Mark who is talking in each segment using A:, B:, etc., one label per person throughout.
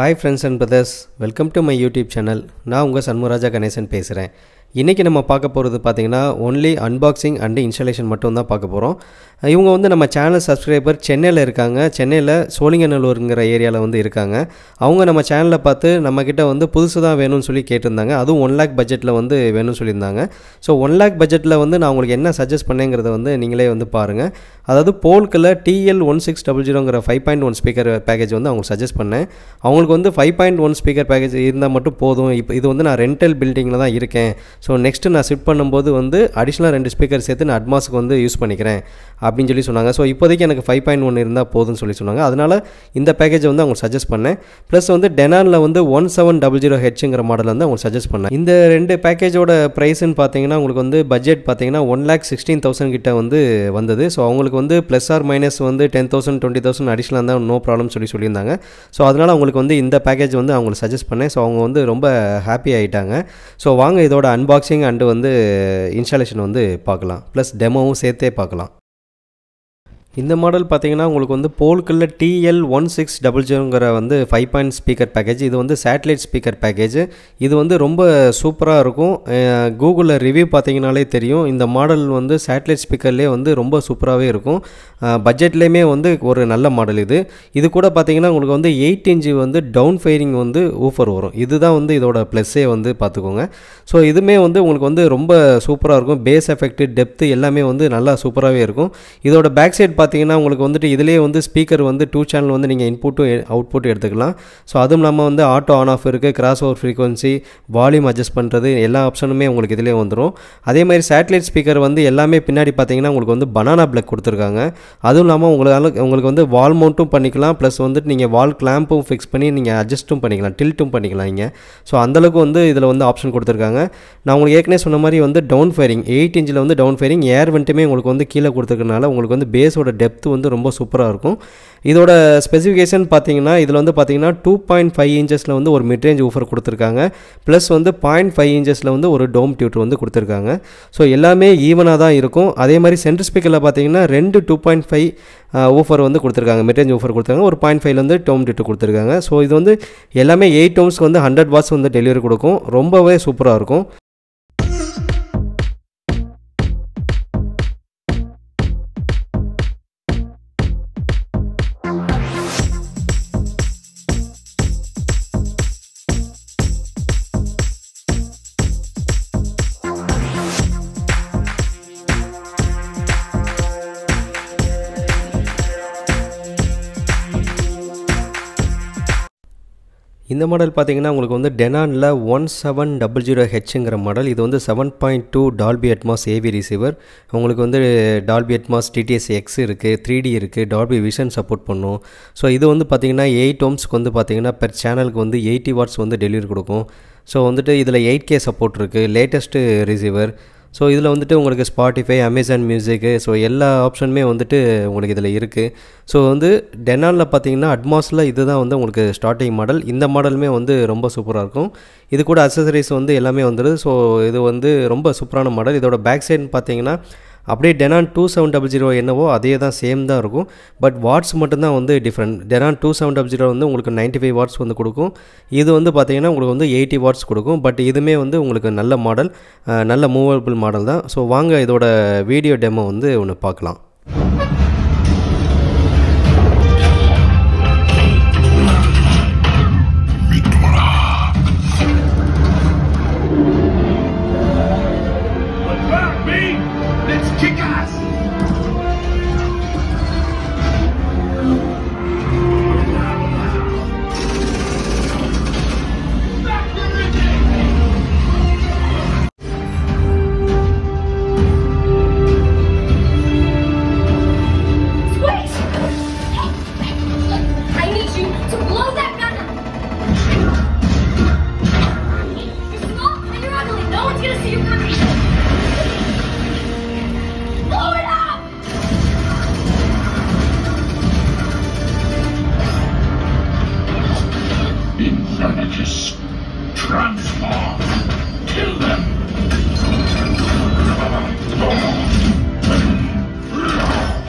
A: Hi friends and brothers welcome to my YouTube channel நான் உங்கள் சண்முகராஜா கணேசன் பேசுகிறேன் இன்றைக்கி நம்ம பார்க்க போகிறது பார்த்திங்கன்னா ஒன்லி அன்பாக்சிங் அண்ட் இன்ஸ்டாலேஷன் மட்டும் தான் பார்க்க போகிறோம் இவங்க வந்து நம்ம சேனல் சப்ஸ்கிரைபர் சென்னையில் இருக்காங்க சென்னையில் சோழிங்கநல்லூருங்கிற ஏரியாவில் வந்து இருக்காங்க அவங்க நம்ம சேனலை பார்த்து நம்மக்கிட்ட வந்து புதுசு தான் வேணும்னு சொல்லி கேட்டிருந்தாங்க அதுவும் ஒன் லேக் பட்ஜெட்டில் வந்து வேணும்னு சொல்லியிருந்தாங்க ஸோ ஒன் லேக் பட்ஜெட்டில் வந்து நான் உங்களுக்கு என்ன சஜஸ்ட் பண்ணேங்கிறத வந்து நீங்களே வந்து பாருங்கள் அதாவது போல்கில் டிஎல் ஒன் சிக்ஸ் டபுள் ஜீரோங்கிற five point one speaker package வந்து அவங்களுக்கு சஜஸ்ட் பண்ணேன் அவங்களுக்கு வந்து five point one speaker package இருந்தால் மட்டும் போதும் இப்போ இது வந்து நான் ரெண்டல் பில்டிங்கில் தான் இருக்கேன் ஸோ நெக்ஸ்ட்டு நான் ஷிஃப்ட் பண்ணும்போது வந்து அடிஷ்னலாக ரெண்டு ஸ்பீக்கர் சேர்த்து நான் அட்மாஸுக்கு வந்து யூஸ் பண்ணிக்கிறேன் அப்படின்னு சொல்லி சொன்னாங்க ஸோ இப்போதைக்கு எனக்கு ஃபைவ் பாயிண்ட் ஒன் இருந்தால் போதும்னு சொல்லி சொன்னாங்க அதனால் இந்த பேக்கேஜை வந்து அவங்க சஜஸ்ட் பண்ணேன் ப்ளஸ் வந்து டெனானில் வந்து ஒன் செவன் டபுள் ஜீரோ ஹெச்ங்கிற மாடல் வந்து அவங்க சஜஸ்ட் பண்ணேன் இந்த ரெண்டு பேக்கேஜோட ப்ரைஸ்ன்னு பார்த்தீங்கன்னா உங்களுக்கு வந்து பட்ஜெட் பார்த்தீங்கன்னா ஒன் லேக் சிக்ஸ்டீன் தௌசண்ட் கிட்ட வந்து வந்தது ஸோ அவங்களுக்கு வந்து ப்ளஸ் ஆர் மைனஸ் வந்து டென் தௌசண்ட் டுவெண்ட்டி தௌசண்ட் அடிஷனலாக தான் நோ ப்ராப்ளம் சொல்லி சொல்லியிருந்தாங்க ஸோ அதனால் அவங்களுக்கு வந்து இந்த பேக்கேஜ் வந்து அவங்களுக்கு சஜஸ்ட் பண்ணேன் ஸோ அவங்க வந்து ரொம்ப ஹாப்பி ஆகிட்டாங்க ஸோ வாங்க இதோட அன்பாக்சிங் அண்டு வந்து இன்ஸ்டாலேஷன் வந்து பார்க்கலாம் ப்ளஸ் டெமோவும் சேர்த்தே பார்க்கலாம் இந்த மாடல் பார்த்தீங்கன்னா உங்களுக்கு வந்து போல்குள்ள டிஎல் ஒன் சிக்ஸ் டபுள் ஜீரோங்கிற வந்து ஃபைவ் பாயிண்ட் ஸ்பீக்கர் பேக்கேஜ் இது வந்து சேட்டலைட் ஸ்பீக்கர் பேக்கேஜ் இது வந்து ரொம்ப சூப்பராக இருக்கும் கூகுளில் ரிவ்யூ பார்த்தீங்கனாலே தெரியும் இந்த மாடல் வந்து சேட்டலைட் ஸ்பீக்கர்லேயே வந்து ரொம்ப சூப்பராகவே இருக்கும் பட்ஜெட்லேயுமே வந்து ஒரு நல்ல மாடல் இது இது கூட பார்த்தீங்கன்னா உங்களுக்கு வந்து எயிட் இன்ச்சு வந்து டவுன் ஃபைரிங் வந்து ஊஃபர் வரும் இதுதான் வந்து இதோட ப்ளஸ்ஸே வந்து பார்த்துக்கோங்க ஸோ இதுவுமே வந்து உங்களுக்கு வந்து ரொம்ப சூப்பராக இருக்கும் பேஸ் எஃபெக்ட் டெப்த்து எல்லாமே வந்து நல்லா சூப்பராகவே இருக்கும் இதோட பேக் சைட் பார்த்தீங்கன்னா உங்களுக்கு வந்துட்டு இதிலே வந்து ஸ்பீக்கர் வந்து டூ சேனல் வந்து நீங்கள் இன்புட்டும் அவுட்புட்டும் எடுத்துக்கலாம் ஸோ அதுவும் இல்லாமல் வந்து ஆட்டோ ஆன் ஆஃப் இருக்குது crossover frequency volume adjust பண்ணுறது எல்லா ஆப்ஷனுமே உங்களுக்கு இதிலே வந்துடும் அதே மாதிரி சேட்டலைட் ஸ்பீக்கர் வந்து எல்லாமே பின்னாடி பார்த்தீங்கன்னா உங்களுக்கு வந்து பனானா பிளக் கொடுத்துருக்காங்க அதுவும் இல்லாமல் உங்களால் உங்களுக்கு வந்து வால் மவுண்ட்டும் பண்ணிக்கலாம் ப்ளஸ் வந்துட்டு நீங்கள் வால் கிளாம்பும் ஃபிக்ஸ் பண்ணி நீங்கள் அட்ஜஸ்ட்டும் பண்ணிக்கலாம் டில்ட்டும் பண்ணிக்கலாம் இங்கே ஸோ அந்தளவுக்கு வந்து இதில் வந்து ஆப்ஷன் கொடுத்துருக்காங்க நான் உங்களுக்கு ஏற்கனவே சொன்ன மாதிரி வந்து டவுன் ஃபயரிங் எயிட் இன்ச்சில் வந்து டவுன் ஃபயரிங் ஏர் வெண்ட்டுமே உங்களுக்கு வந்து கீழே கொடுத்துருக்கனால உங்களுக்கு வந்து பேஸோட டெப்த் வந்து ரொம்ப சூப்பராக இருக்கும் இதோட ஸ்பெசிஃபிகேஷன் பார்த்தீங்கன்னா இதில் வந்து பார்த்தீங்கன்னா டூ பாயிண்ட் ஃபைவ் இன்ச்சஸில் வந்து ஒரு மிட்ரேஞ்ச் ஊஃபர் கொடுத்துருக்காங்க ப்ளஸ் வந்து பாயிண்ட் ஃபைவ் இன்ச்சஸில் வந்து ஒரு டோம் டியூட்டர் வந்து கொடுத்துருக்காங்க ஸோ எல்லாமே ஈவனாக தான் இருக்கும் அதே மாதிரி சென்டர் ஸ்பீக்கரில் பார்த்தீங்கன்னா ரெண்டு டூ பாயிண்ட் ஃபைவ் ஊஃபர் வந்து கொடுத்துருக்காங்க மிட்ரேஞ்ச் ஊஃபர் கொடுத்துருக்காங்க ஒரு பாயிண்ட் ஃபைவ்ல வந்து டோம் டியூட்டர் கொடுத்துருக்காங்க ஸோ இது வந்து எல்லாமே எயிட் டோம்ஸ்க்கு வந்து ஹண்ட்ரட் வாட்ஸ் வந்து டெலிவரி கொடுக்கும் ரொம்பவே சூப்பராக இருக்கும் இந்த மாடல் பார்த்தீங்கன்னா உங்களுக்கு வந்து டெனானில் ஒன் செவன் டபுள் ஜீரோ ஹெச்ங்கிற மாடல் இது வந்து seven point two Dolby Atmos AV receiver உங்களுக்கு வந்து டால்பி அட்மாஸ் டிடிஎஸ் எக்ஸ் இருக்குது த்ரீ டி இருக்குது டால்பி விஷன் சப்போர்ட் பண்ணும் ஸோ இது வந்து பார்த்திங்கன்னா எயிட் ஓம்ஸ்க்கு வந்து பார்த்திங்கன்னா பெர் சேனலுக்கு வந்து எயிட்டி வாட்ஸ் வந்து டெலிவரி கொடுக்கும் ஸோ வந்துட்டு இதில் எயிட் கே சப்போர்ட் இருக்குது லேட்டஸ்ட்டு ரிசீவர் ஸோ இதில் வந்துட்டு உங்களுக்கு ஸ்பாட்டிஃபை அமேசான் மியூசிக்கு ஸோ எல்லா ஆப்ஷனுமே வந்துட்டு உங்களுக்கு இதில் இருக்குது ஸோ வந்து டெனாலில் பார்த்தீங்கன்னா அட்மாஸில் இது தான் வந்து உங்களுக்கு ஸ்டார்டிங் மாடல் இந்த மாடலுமே வந்து ரொம்ப சூப்பராக இருக்கும் இது கூட அக்சசரிஸ் வந்து எல்லாமே வந்துடுது ஸோ இது வந்து ரொம்ப சூப்பரான மாடல் இதோட பேக் சைடுன்னு பார்த்தீங்கன்னா அப்படியே Denon two seven double zero என்னவோ அதே தான் சேம் தான் இருக்கும் பட் வாட்ஸ் மட்டும்தான் வந்து different Denon two seven double zero வந்து உங்களுக்கு நைன்ட்டி ஃபைவ் வாட்ஸ் வந்து கொடுக்கும் இது வந்து பார்த்தீங்கன்னா உங்களுக்கு வந்து எயிட்டி வாட்ஸ் கொடுக்கும் பட் இதுவுமே வந்து உங்களுக்கு நல்ல மாடல் நல்ல மூவபிள் மாடல் தான் ஸோ வாங்க இதோட வீடியோ டெமோ வந்து ஒன்று பார்க்கலாம்
B: Let's kick ass!
C: Wait! I need you to blow that gun up! You're small and you're ugly. No one's gonna see your gun. Blow it up!
B: Invernicus, transform! Kill them!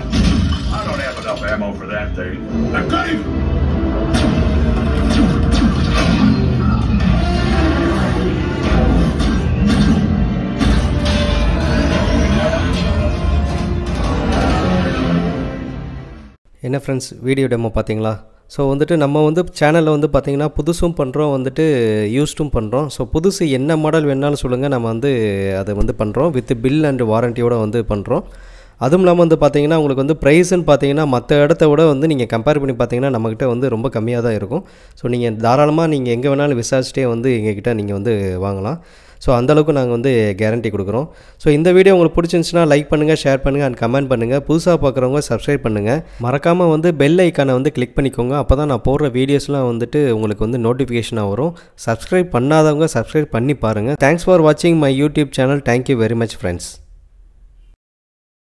B: I don't have enough ammo for that thing. The cave!
A: என்ன friends video demo பார்த்தீங்களா so வந்துட்டு நம்ம வந்து சேனலில் வந்து பார்த்திங்கன்னா புதுசும் பண்ணுறோம் வந்துட்டு யூஸ்டும் பண்ணுறோம் ஸோ புதுசு என்ன மாடல் வேணாலும் சொல்லுங்கள் நம்ம வந்து அதை வந்து பண்ணுறோம் வித் பில் அண்ட் வாரண்டியோட வந்து பண்ணுறோம் அதுவும் இல்லாமல் வந்து பார்த்தீங்கன்னா உங்களுக்கு வந்து ப்ரைஸ்ன்னு பார்த்தீங்கன்னா மற்ற இடத்த விட வந்து நீங்கள் கம்பேர் பண்ணி பார்த்தீங்கன்னா நம்மக்கிட்ட வந்து ரொம்ப கம்மியாக தான் இருக்கும் ஸோ நீங்கள் தாராளமாக நீங்கள் எங்கே வேணாலும் விசாரிச்சிட்டே வந்து எங்ககிட்ட நீங்கள் வந்து வாங்கலாம் ஸோ அந்தளவுக்கு நாங்கள் வந்து கேரண்டி கொடுக்குறோம் ஸோ இந்த வீடியோ உங்களுக்கு பிடிச்சிருந்துச்சுன்னா லைக் பண்ணுங்கள் ஷேர் பண்ணுங்கள் அண்ட் கமெண்ட் பண்ணுங்கள் புதுசாக பார்க்குறவங்க சப்ஸ்கிரைப் பண்ணுங்கள் மறக்காமல் வந்து பெல் ஐக்கானை வந்து கிளிக் பண்ணிக்கோங்க அப்போ தான் நான் போடுற வீடியோஸ்லாம் வந்துட்டு உங்களுக்கு வந்து நோட்டிஃபிகேஷனாக வரும் சப்ஸ்கிரைப் பண்ணாதவங்க சப்ஸ்கிரைப் பண்ணி பாருங்கள் தேங்க்ஸ் ஃபார் வாட்சிங் my YouTube channel thank you very much friends